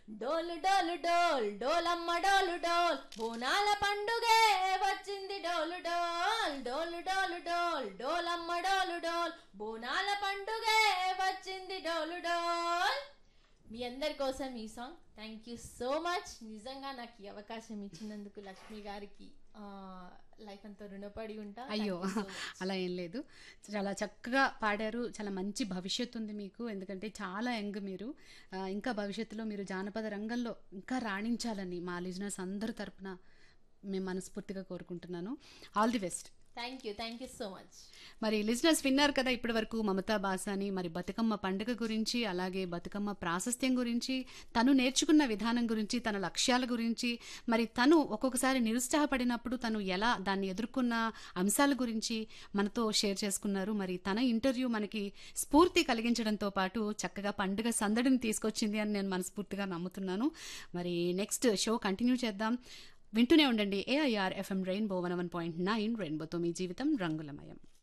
డోలు డోలు డోల్ డోలమ్మ డోలు డోల్ బోనాల పండుగే వచ్చింది డోలు డోల్ డోలు డోలు డోల్ డోలమ్మ డోలు డోల్ బోనాల పండుగే వచ్చింది డోలు డోల్ మీ అందరి కోసం ఈ song thank you so much నిజంగా నాకు ఈ అవకాశం ఇచ్చినందుకు లక్ష్మి గారికి లైఫ్ అంతా రుణపడి ఉంటా అయ్యో Thank you so much. అలా ఏం లేదు చాలా చక్కగా పాడారు చాలా మంచి భవిష్యత్తు ఉంది మీకు ఎందుకంటే చాలా యంగ్ మీరు ఆ, ఇంకా భవిష్యత్తులో మీరు జానపద రంగంలో ఇంకా రాణించాలని మా లిజనర్స్ అందరి తరపున మేము మనస్ఫూర్తిగా కోరుకుంటున్నాను all the best thank you thank you so much మరి లిజనర్స్ విన్నారు కదా ఇప్పటి వరకు మమతా బాసాని మరి బతుకమ్మ పండుగ గురించి అలాగే బతుకమ్మ ప్రాశస్త్యం గురించి తను నేర్చుకున్న విధానం గురించి తన లక్ష్యాల గురించి మరి తను ఒక్కొక్కసారి నిరుత్సాహపడినప్పుడు తను ఎలా దాన్ని ఎదుర్కొన్న అంశాల గురించి మనతో షేర్ చేసుకున్నారు మరి తన ఇంటర్వ్యూ మనకి స్ఫూర్తి కలిగించడంతో పాటు చక్కగా పండుగ సందడిని తీసుకొచ్చింది అని నేను మనస్ఫూర్తిగా నమ్ముతున్నాను మరి నెక్స్ట్ షో కంటిన్యూ చేద్దాం వింటూనే ఉండండి AIR FM rainbow one one point nine రెయిన్బోతో మీ జీవితం రంగులమయం